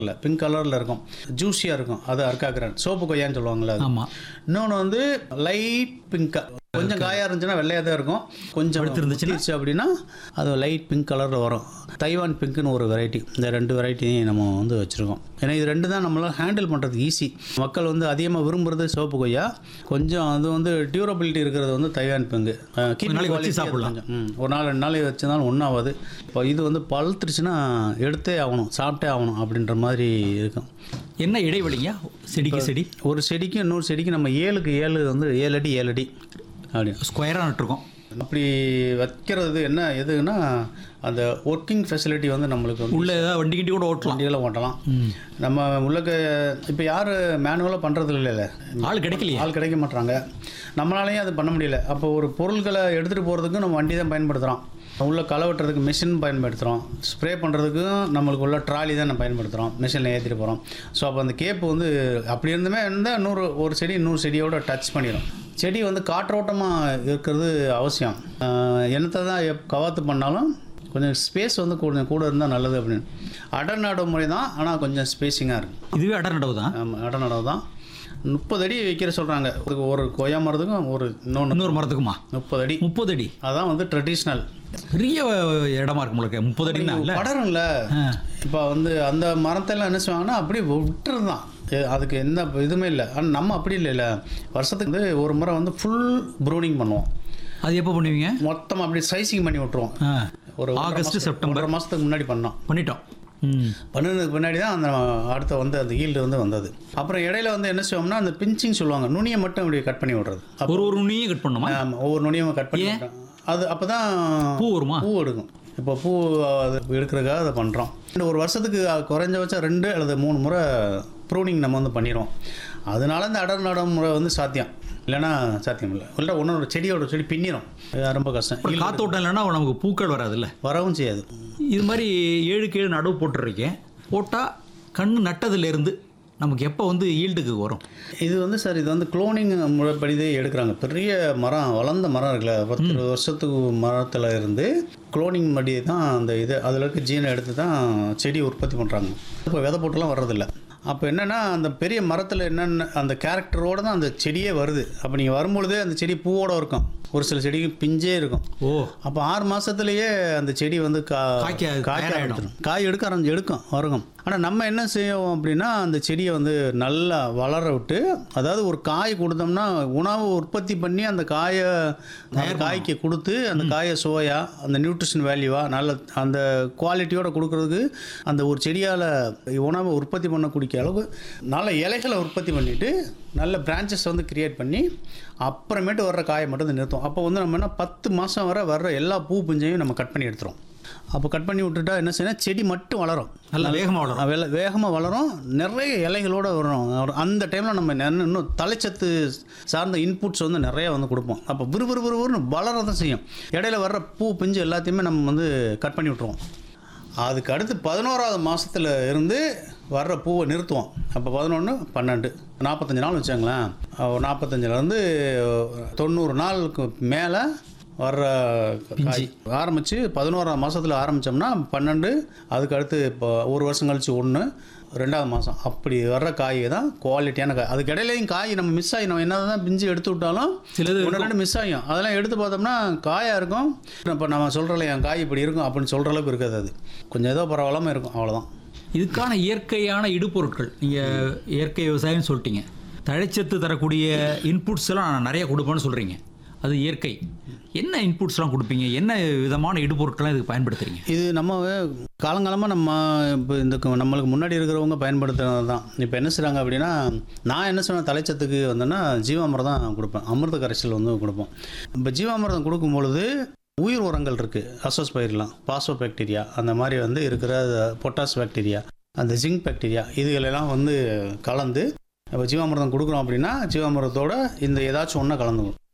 இல்லை பிங்க் கலரில் இருக்கும் ஜூஸியாக இருக்கும் அது அர்க்காக்கிறேன் சோப்பு கொய்யான்னு சொல்லுவாங்கல்ல அது ஆமா இன்னொன்று வந்து லைட் பிங்க் கொஞ்சம் காயாக இருந்துச்சுன்னா வெள்ளையாக தான் இருக்கும் கொஞ்சம் பழுத்திருந்துச்சுன்னா? இருந்துச்சு அப்படின்னா அது லைட் பிங்க் கலரில் வரும் தைவான் பிங்க்னு ஒரு வெரைட்டி இந்த ரெண்டு வெரைட்டியும் நம்ம வந்து வச்சுருக்கோம் ஏன்னா இது ரெண்டு தான் நம்மளால் ஹேண்டில் பண்ணுறது ஈஸி மக்கள் வந்து அதிகமாக விரும்புறது சோப்பு கொய்யா கொஞ்சம் அது வந்து டியூரபிலிட்டி இருக்கிறது வந்து தைவான் பிங்கு அஹ், keep நாளைக்கு வச்சு quality அது சாப்பிடலாம். கொஞ்சம். ம், ஒரு நாள் ரெண்டு நாள் வச்சதாலும் ஒன்றாவது இப்போ இது வந்து பழுத்துருச்சுன்னா எடுத்தே ஆகணும் சாப்பிட்டே ஆகணும் அப்படின்ற மாதிரி இருக்கும் என்ன இடைவெளிங்க செடிக்கு செடி ஒரு செடிக்கு இன்னொரு செடிக்கு நம்ம ஏழுக்கு ஏழு வந்து ஏழு அடி ஏழு அடி அப்படி ஸ்கொயராக நட்டுருக்கோம் அப்படி வைக்கிறது என்ன எதுன்னா அந்த ஒர்க்கிங் ஃபெசிலிட்டி வந்து நம்மளுக்கு வந்து உள்ள ஏதாவது வண்டி கிண்டி கூட ஓட்டலாம் வண்டிகளை ஓட்டலாம் நம்ம உள்ளக்க இப்போ யார் மேனுவலாக பண்ணுறது இல்லைல்ல ஆள் கிடைக்கலையே ஆள் கிடைக்க மாட்றாங்க நம்மளாலையும் அது பண்ண முடியல அப்போ ஒரு பொருட்களை எடுத்துகிட்டு போகிறதுக்கு நம்ம வண்டி தான் பயன்படுத்துகிறோம் உள்ள களை வெட்டுறதுக்கு மிஷின் பயன்படுத்துகிறோம் ஸ்ப்ரே பண்ணுறதுக்கும் நம்மளுக்கு உள்ள ட்ராலி தான் நம்ம பயன்படுத்துகிறோம் மிஷினில் ஏற்றிட்டு போகிறோம் ஸோ அப்போ அந்த கேப்பு வந்து அப்படி இருந்துமே இருந்தால் நூறு ஒரு செடி இன்னொரு செடியோட டச் பண்ணிடும் செடி வந்து காற்றோட்டமாக இருக்கிறது அவசியம் ஆஹ் என்னத்தை தான் எப் கவாத்து பண்ணாலும் கொஞ்சம் ஸ்பேஸ் வந்து கொஞ்சம் கூட இருந்தால் நல்லது அப்படின்னு அடர் நடு முறை தான் ஆனால் கொஞ்சம் ஸ்பேஸிங்காக இருக்கும் இதுவே அடர் நடவு தான் ஆமாம் அடர் நடவு தான் முப்பது அடி வைக்கிற சொல்கிறாங்க அதுக்கு ஒரு கொய்யா மரத்துக்கும் ஒரு இன்னொன்று இன்னொரு மரத்துக்குமா முப்பது அடி முப்பது அடி அதான் வந்து ட்ரெடிஷ்னல் பெரிய இடமா இருக்கு உங்களுக்கு முப்பது அடினா இல்லை படரும்ல ஆ. இப்போ வந்து அந்த மரத்தெல்லாம் என்ன செய்வாங்கன்னா அப்படியே விட்டுருதான் அதுக்கு எந்த இதுவுமே இல்லை ஆனால் நம்ம அப்படி இல்லைல்ல வருஷத்துக்கு வந்து ஒரு முறை வந்து ஃபுல் ப்ரூனிங் பண்ணுவோம் அது எப்போ பண்ணுவீங்க மொத்தமாக அப்படி சைசிங் பண்ணி விட்டுருவோம் ஆ. ஒரு ஒன்றரை ஆகஸ்ட் மாசம்- செப்டம்பர் ஒன்றரை மாதத்துக்கு முன்னாடி பண்ணோம் பண்ணிட்டோம் ம் பண்ணினதுக்கு பின்னாடி தான் அந்த அடுத்த வந்து அந்த ஈல்டு வந்து வந்தது அப்புறம் இடையில வந்து என்ன செய்வோம்னா அந்த பிஞ்சிங் சொல்லுவாங்க நுனியை மட்டும் இப்படி கட் பண்ணி விடுறது அப்ப- ஒரு ஒரு நுனியும் கட் பண்ணுமா ஆமா, ஒவ்வொரு நுனியும் கட் பண்ணி விடுறோம். அது அப்போ தான் பூ வருமா பூ எடுக்கும் இப்போ பூ அது எடுக்கிறதுக்காக அதை பண்ணுறோம் ஒரு வருஷத்துக்கு குறைஞ்சபட்சம் ரெண்டு அல்லது மூணு முறை ப்ரூனிங் நம்ம வந்து பண்ணிடுவோம் அதனால இந்த அடர் நடம் முறை வந்து சாத்தியம் இல்லைன்னா சாத்தியம் இல்லை இல்லை ஒன்று செடியோட செடி பின்னிடும் இது ரொம்ப கஷ்டம் அப்புறம் காத்தோட்டம் இல்லைன்னா நமக்கு பூக்கள் வராதுல்ல வரவும் செய்யாது இது மாதிரி ஏழுக்கு ஏழு நடவு போட்டுருக்கேன் போட்டால் கண்ணு நட்டதுலேருந்து நமக்கு எப்போ வந்து ஈல்டுக்கு வரும் இது வந்து சார் இது வந்து குளோனிங் முறைப்படிதே எடுக்கிறாங்க பெரிய மரம் வளர்ந்த மரம் இருக்குல்ல பத்து இருபது வருஷத்துக்கு மரத்தில் இருந்து குளோனிங் படி தான் அந்த இது அதில் இருக்க ஜீனை எடுத்து தான் செடி உற்பத்தி பண்ணுறாங்க இப்போ விதை போட்டுலாம் வர்றதில்ல அப்போ என்னென்னா அந்த பெரிய மரத்தில் என்னென்ன அந்த கேரக்டரோடு தான் அந்த செடியே வருது அப்போ நீங்கள் வரும்பொழுதே அந்த செடி பூவோட இருக்கும் ஒரு சில செடிக்கு பிஞ்சே இருக்கும் ஓ அப்போ ஆறு மாதத்துலேயே அந்த செடி வந்து கா காய்க்க காய்க்க தயாராகிடும். ஆரம்பிச்சிடும் காய் எடுக்க ஆரம்பிச்சு எடுக்கும் வருகும் ஆனால் நம்ம என்ன செய்வோம் அப்படின்னா அந்த செடியை வந்து நல்லா வளர விட்டு அதாவது ஒரு காய் கொடுத்தோம்னா உணவு உற்பத்தி பண்ணி அந்த காயை அந்த காய்க்கு கொடுத்து அந்த காயை சுவையா அந்த நியூட்ரிஷன் வேல்யூவா நல்ல அந்த குவாலிட்டியோட கொடுக்கறதுக்கு அந்த ஒரு செடியால் உணவை உற்பத்தி பண்ணக்கூடிய அளவுக்கு நல்ல இலைகளை உற்பத்தி பண்ணிட்டு நல்ல பிரான்ச்சஸ் வந்து கிரியேட் பண்ணி அப்புறமேட்டு வர்ற காயை மட்டும் தான் நிறுத்தும் அப்போ வந்து நம்ம என்ன பத்து மாதம் வரை வர்ற எல்லா பூ பிஞ்சையும் நம்ம கட் பண்ணி எடுத்துரும் அப்போ கட் பண்ணி விட்டுட்டா என்ன செய்யணும் செடி மட்டும் வளரும் நல்லா வேகமாக வளரும் வெல வேகமாக வளரும் நிறைய இலைகளோட வரும் ஒரு- அந்த டைமில் நம்ம நெ- இன்னும் தலைச்சத்து சார்ந்த இன்புட்ஸ் வந்து நிறைய வந்து கொடுப்போம் அப்போ விறுவிறு விறுவிறுன்னு வளர தான் செய்யும் இடையில வர்ற பூ பிஞ்சு எல்லாத்தையுமே நம்ம வந்து கட் பண்ணி விட்ருவோம் அதுக்கு அடுத்து பதினோராவது மாதத்தில் இருந்து வர்ற பூவை நிறுத்துவோம் அப்போ பதினொன்று பன்னெண்டு நாற்பத்தஞ்சு நாள் வச்சாங்களேன் ஒரு நாற்பத்தஞ்சிலேருந்து தொண்ணூறு நாளுக்கு மேலே வர்ற காய் ஆரம்பித்து பதினோராம் மாதத்தில் ஆரம்பித்தோம்னா பன்னெண்டு அதுக்கு அடுத்து இப்போ ஒரு வருஷம் கழிச்சு ஒன்று ரெண்டாவது மாதம் அப்படி வர்ற காய் தான் குவாலிட்டியான காய் அதுக்கு இடையிலையும் காய் நம்ம மிஸ் ஆகி நம்ம என்ன தான் பிஞ்சு எடுத்து விட்டாலும் சிலது ஒன்று ரெண்டு மிஸ் ஆகும் அதெல்லாம் எடுத்து பார்த்தோம்னா காயாக இருக்கும் இப்போ நம்ம சொல்கிறல என் காய் இப்படி இருக்கும் அப்படின்னு சொல்கிற அளவுக்கு இருக்காது அது கொஞ்சம் ஏதோ பரவாயில்லாமல் இருக்கும் அவ்வளோதான் இதுக்கான இயற்கையான இடுபொருட்கள் நீங்கள் இயற்கை விவசாயம்னு சொல்லிட்டீங்க தழைச்சத்து தரக்கூடிய இன்புட்ஸ் எல்லாம் நான் நிறைய கொடுப்பேன்னு சொல்கிறீங்க அது இயற்கை என்ன இன்புட்ஸ்லாம் கொடுப்பீங்க என்ன விதமான இடுபொருட்கள்லாம் இதுக்கு பயன்படுத்துறீங்க இது நம்ம காலங்காலமாக நம்ம இப்போ இந்த கு- நம்மளுக்கு முன்னாடி இருக்கிறவங்க பயன்படுத்துறது தான் இப்போ என்ன செய்கிறாங்க அப்படின்னா நான் என்ன சொன்ன தலைச்சத்துக்கு வந்தேன்னா ஜீவாமிர்தம் தான் கொடுப்பேன் அமிர்த கரைசல் வந்து கொடுப்போம் இப்போ ஜீவாமிர்தம் கொடுக்கும் பொழுது உயிர் உரங்கள் இருக்குது அசோஸ் பயிரெலாம் பாசோ பாக்டீரியா அந்த மாதிரி வந்து இருக்கிற பொட்டாஸ் பாக்டீரியா அந்த ஜிங்க் பாக்டீரியா இதுகளெல்லாம் வந்து கலந்து இப்போ ஜீவாமிர்தம் கொடுக்குறோம் அப்படின்னா ஜீவாமிர்தத்தோட இந்த ஏதாச்சும் ஒன்றா கலந்துக்கும்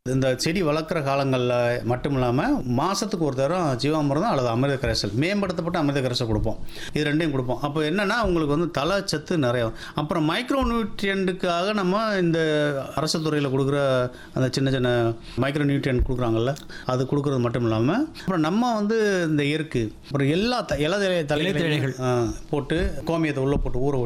இந்த செடி வளர்க்குற காலங்களில் மட்டும் இல்லாமல் மாதத்துக்கு ஒரு தரம் ஜீவாமிர்தம் அல்லது அமிர்த கரைசல் மேம்படுத்தப்பட்ட அமிர்த கரைசல் கொடுப்போம் இது ரெண்டையும் கொடுப்போம் அப்போ என்னென்னா உங்களுக்கு வந்து தலை சத்து நிறைய வரும். அப்புறம் மைக்ரோ நியூட்ரியண்ட்டுக்காக நம்ம இந்த அரசு துறையில் கொடுக்குற அந்த சின்ன சின்ன மைக்ரோ நியூட்ரியன்ட் கொடுக்குறாங்கல்ல அது கொடுக்குறது மட்டும் இல்லாமல் அப்புறம் நம்ம வந்து இந்த இயற்கு அப்புறம் எல்லா த இலதலை இலைத்தழைகள். தலைகள் போட்டு கோமியத்தை உள்ளே போட்டு ஊற